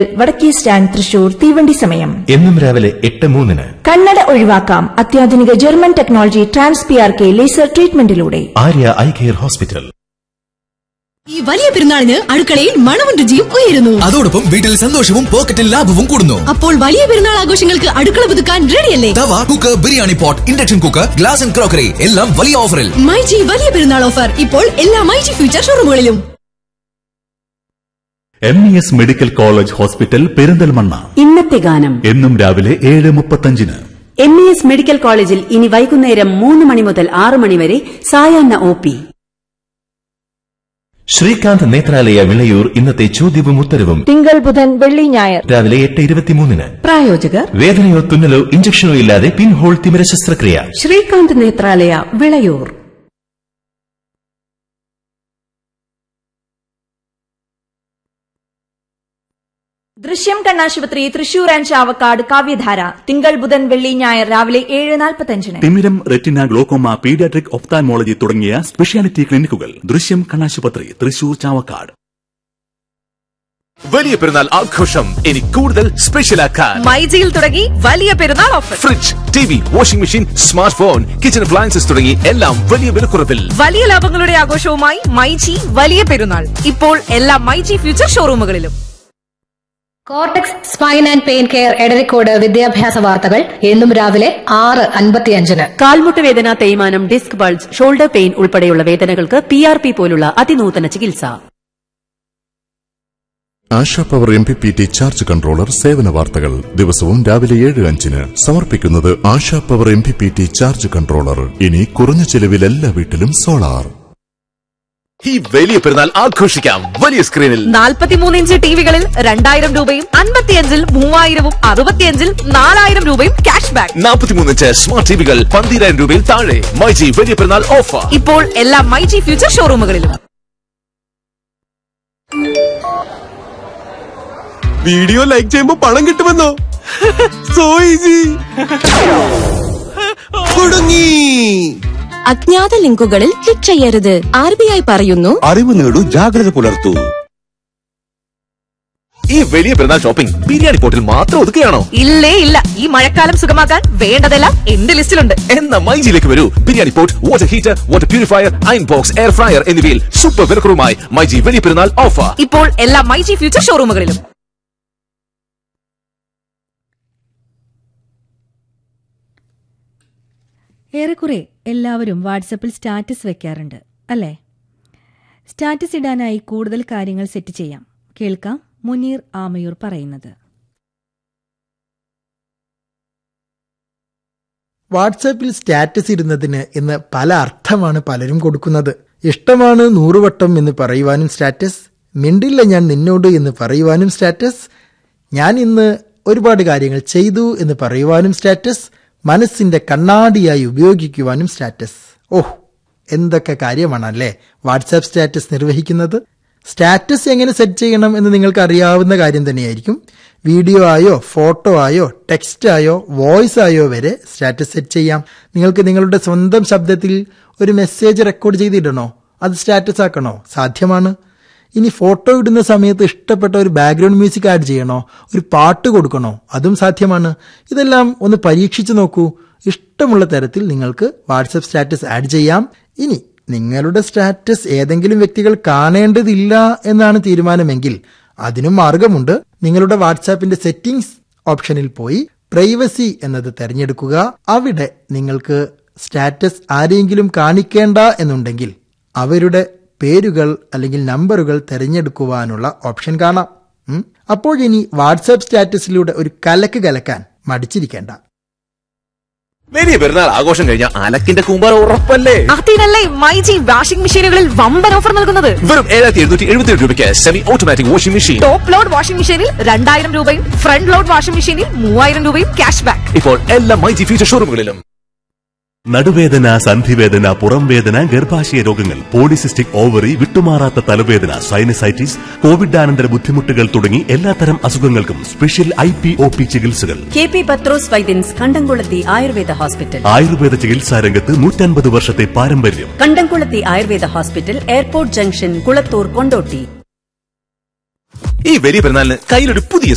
വടക്കേ സ്റ്റാൻഡ് തൃശൂർ തീവണ്ടി സമയം എന്നും രാവിലെ എട്ട് മൂന്നിന് കണ്ണട ഒഴിവാക്കാം അത്യാധുനിക German technology trans P R K laser ട്രീറ്റ്മെന്റിലൂടെ ആര്യ ഐ കെയർ ഹോസ്പിറ്റൽ ഈ വലിയ പെരുന്നാളിന് അടുക്കളയിൽ മണവും രുചിയും ഉയരുന്നു അതോടൊപ്പം വീട്ടിൽ സന്തോഷവും പോക്കറ്റിൽ ലാഭവും കൂടുന്നു അപ്പോൾ വലിയ പെരുന്നാൾ ആഘോഷങ്ങൾക്ക് അടുക്കള പുതുക്കാൻ റെഡിയല്ലേ tawa cooker biryani pot induction cooker glass and crockery എല്ലാം വലിയ ഓഫറിൽ മൈജി വലിയ പെരുന്നാൾ ഓഫർ ഇപ്പോൾ എല്ലാ മൈജി ഫ്യൂച്ചർ ഷോറൂമുകളിലും M E S medical college hospital Perinthalmanna ഇന്നത്തെ ഗാനം എന്നും രാവിലെ ഏഴ് മുപ്പത്തഞ്ചിന് എം ഇ എസ് മെഡിക്കൽ കോളേജിൽ ഇനി വൈകുന്നേരം മൂന്ന് മണി മുതൽ ആറ് മണി വരെ സായാഹ്ന ഒ പി ശ്രീകാന്ത് നേത്രാലയ വിളയൂർ ഇന്നത്തെ ചോദ്യവും ഉത്തരവും തിങ്കൾ ബുധൻ വെള്ളി ഞായർ രാവിലെ എട്ട് ഇരുപത്തിമൂന്നിന് പ്രായോജകർ വേദനയോ തുന്നലോ ഇഞ്ചക്ഷനോ ഇല്ലാതെ പിൻഹോൾ തിമിര ശസ്ത്രക്രിയ ശ്രീകാന്ത് നേത്രാലയ വിളയൂർ ദൃശ്യം കണ്ണാശുപത്രി തൃശൂർ ആൻഡ് ചാവക്കാട് കാവ്യധാര തിങ്കൾ ബുധൻ വെള്ളി ഞായർ രാവിലെ ഏഴ് നാൽപ്പത്തഞ്ചിന് തിമിരം റെറ്റിന ഗ്ലോക്കോമ പീഡിയാട്രിക് ഒഫ്താൻമോളജി തുടങ്ങിയ സ്പെഷ്യാലിറ്റി ക്ലിനിക്കുകൾ ദൃശ്യം കണ്ണാശുപത്രി തൃശൂർ ചാവക്കാട് വലിയ പെരുന്നാൾ ആഘോഷം ഇനി കൂടുതൽ സ്പെഷ്യലാക്കാൻ മൈജിയിൽ തുടങ്ങി വലിയ പെരുന്നാൾ offer fridge T V washing machine smart phone kitchen appliances തുടങ്ങി എല്ലാം വലിയ വിലക്കുറവിൽ വലിയ ലാഭങ്ങളുടെ ആഘോഷവുമായി മൈജി വലിയ പെരുന്നാൾ ഇപ്പോൾ എല്ലാ മൈജി ഫ്യൂച്ചർ ഷോറൂമുകളിലും cortex spine and pain care Edarikode വിദ്യാഭ്യാസ വാർത്തകൾ എന്നും രാവിലെ ആറ് അൻപത്തിയഞ്ചിന് കാൽമുട്ട് വേദന തേയ്മാനം ഡിസ്ക് ബൾജ് ഷോൾഡർ പെയിൻ ഉൾപ്പെടെയുള്ള വേദനകൾക്ക് പി ആർ പി പോലുള്ള അതിനൂതന ചികിത്സ Asha power M P P T charge controller സേവന വാർത്തകൾ ദിവസവും രാവിലെ ഏഴ് അഞ്ചിന് സമർപ്പിക്കുന്നത് Asha power M P P T charge controller ഇനി കുറഞ്ഞ ചെലവിൽ എല്ലാ വീട്ടിലും സോളാർ ഈ വലിയ പെരുന്നാൾ ആഘോഷിക്കാം വലിയ സ്ക്രീനിൽ നാൽപ്പത്തിമൂന്ന് ഇഞ്ച് ടിവികളിൽ രണ്ടായിരം രൂപയും അൻപത്തിയഞ്ചിൽ മൂവായിരവും അറുപത്തിയഞ്ചിൽ നാലായിരം രൂപയും ക്യാഷ് ബാക്ക് നാൽപ്പത്തിമൂന്ന് ഇഞ്ച് സ്മാർട്ട് ടിവികൾ പന്തിരായിരം രൂപയിൽ താഴെ മൈജി വലിയ പെരുന്നാൾ ഓഫർ ഇപ്പോൾ എല്ലാ മൈജി ഫ്യൂച്ചർ ഷോറൂമുകളിലും വീഡിയോ ലൈക്ക് ചെയ്യുമ്പോ പണം കിട്ടുമെന്നോ സോ ഈസി കുടുങ്ങി അജ്ഞാത ലിങ്കുകളിൽ ക്ലിക്ക് ചെയ്യരുത് ആർ ബി ഐ പറയുന്നു അറിവ് നേടൂ ജാഗ്രത പുലർത്തൂ ഈ വലിയ പെരുന്നാൾ ഷോപ്പിംഗ് ബിരിയാണി പോട്ടിൽ മാത്രം ഒതുക്കുകയാണോ ഇല്ലേ ഇല്ല ഈ മഴക്കാലം സുഖമാക്കാൻ വേണ്ടതെല്ലാം എന്റെ ലിസ്റ്റിലുണ്ട് എന്ന മൈജിയിലേക്ക് വരൂ biryani pot water heater water purifier iron box air fryer എന്നിവയിൽ സൂപ്പർ വിലക്കുറവുമായി മൈജി വലിയ പെരുന്നാൾ ഓഫർ ഇപ്പോൾ എല്ലാ മൈജി ഫ്യൂച്ചർ ഷോറൂമുകളിലും ഏറെക്കുറെ എല്ലാവരും വാട്സപ്പിൽ സ്റ്റാറ്റസ് വെക്കാറുണ്ട് അല്ലേ സ്റ്റാറ്റസ് ഇടാനായി കൂടുതൽ കാര്യങ്ങൾ സെറ്റ് ചെയ്യാം കേൾക്കാം മുനീർ ആമയൂർ പറയുന്നത് വാട്സാപ്പിൽ സ്റ്റാറ്റസ് ഇടുന്നതിന് ഇന്ന് പല അർത്ഥമാണ് പലരും കൊടുക്കുന്നത് ഇഷ്ടമാണ് നൂറുവട്ടം എന്ന് പറയുവാനും സ്റ്റാറ്റസ് മിണ്ടില്ല ഞാൻ നിന്നോട് എന്ന് പറയുവാനും സ്റ്റാറ്റസ് ഞാൻ ഇന്ന് ഒരുപാട് കാര്യങ്ങൾ ചെയ്തു എന്ന് പറയുവാനും സ്റ്റാറ്റസ് മനസ്സിന്റെ കണ്ണാടിയായി ഉപയോഗിക്കുവാനും സ്റ്റാറ്റസ് ഓഹ് എന്തൊക്കെ കാര്യമാണല്ലേ വാട്സാപ്പ് സ്റ്റാറ്റസ് നിർവഹിക്കുന്നത് സ്റ്റാറ്റസ് എങ്ങനെ സെറ്റ് ചെയ്യണം എന്ന് നിങ്ങൾക്ക് അറിയാവുന്ന കാര്യം തന്നെയായിരിക്കും വീഡിയോ ആയോ ഫോട്ടോ ആയോ ടെക്സ്റ്റ് ആയോ വോയിസ് ആയോ വരെ സ്റ്റാറ്റസ് സെറ്റ് ചെയ്യാം നിങ്ങൾക്ക് നിങ്ങളുടെ സ്വന്തം ശബ്ദത്തിൽ ഒരു മെസ്സേജ് റെക്കോർഡ് ചെയ്തിടണോ അത് സ്റ്റാറ്റസ് ആക്കണോ സാധ്യമാണ് ഇനി ഫോട്ടോ ഇടുന്ന സമയത്ത് ഇഷ്ടപ്പെട്ട ഒരു ബാക്ക്ഗ്രൗണ്ട് മ്യൂസിക് ആഡ് ചെയ്യണോ ഒരു പാട്ട് കൊടുക്കണോ അതും സാധ്യമാണ് ഇതെല്ലാം ഒന്ന് പരീക്ഷിച്ചു നോക്കൂ ഇഷ്ടമുള്ള തരത്തിൽ നിങ്ങൾക്ക് വാട്സപ്പ് സ്റ്റാറ്റസ് ആഡ് ചെയ്യാം ഇനി നിങ്ങളുടെ സ്റ്റാറ്റസ് ഏതെങ്കിലും വ്യക്തികൾ കാണേണ്ടതില്ല എന്നാണ് തീരുമാനമെങ്കിൽ അതിനും മാർഗമുണ്ട് നിങ്ങളുടെ വാട്സാപ്പിന്റെ സെറ്റിംഗ്സ് ഓപ്ഷനിൽ പോയി പ്രൈവസി എന്നത് തിരഞ്ഞെടുക്കുക അവിടെ നിങ്ങൾക്ക് സ്റ്റാറ്റസ് ആരെങ്കിലും കാണിക്കേണ്ട എന്നുണ്ടെങ്കിൽ അവരുടെ പേരുകൾ അല്ലെങ്കിൽ നമ്പറുകൾ തിരഞ്ഞെടുക്കുവാനുള്ള ഓപ്ഷൻ കാണാം ഉം. അപ്പോൾ ഇനി വാട്സാപ്പ് സ്റ്റാറ്റസിലൂടെ ഒരു കലക്ക് കലക്കാൻ മടിച്ചിരിക്കേണ്ട വലിയ പെരുന്നാൾ ആഘോഷം കഴിഞ്ഞ അലക്കിന്റെ കൂമ്പാറ ഉറപ്പല്ലേ അതിനല്ലേ മൈജി വാഷിംഗ് മെഷീനുകളിൽ വമ്പൻ ഓഫർ നൽകുന്നത് വെറും ഏഴായിരത്തി എഴുന്നൂറ്റി എഴുപത്തി രൂപയ്ക്ക് semi automatic washing machine top load washing മെഷീനിൽ രണ്ടായിരം രൂപയും ഫ്രണ്ട് ലോഡ് വാഷിംഗ് മെഷീനിൽ മൂവായിരം രൂപയും ക്യാഷ് ബാക്ക് ഇപ്പോൾ എല്ലാ മൈജി ഫ്യൂച്ചർ ഷോറൂമുകളിലും നടുവേദന സന്ധിവേദന പുറംവേദന ഗർഭാശയ രോഗങ്ങൾ പോളിസിസ്റ്റിക് ഓവറി വിട്ടുമാറാത്ത തലവേദന സൈനസൈറ്റിസ് കോവിഡാനന്തര ബുദ്ധിമുട്ടുകൾ തുടങ്ങി എല്ലാത്തരം അസുഖങ്ങൾക്കും special I P O P ചികിത്സകൾ K P Pathrose Vaidyans Kandamkulathy Ayurveda hospital Ayurveda ചികിത്സാ രംഗത്ത് നൂറ്റൻപത് വർഷത്തെ പാരമ്പര്യം Kandamkulathy Ayurveda hospital airport junction Kulathur Kondotty ഈ വലിയ പെരുന്നാളിന് കയ്യിലൊരു പുതിയ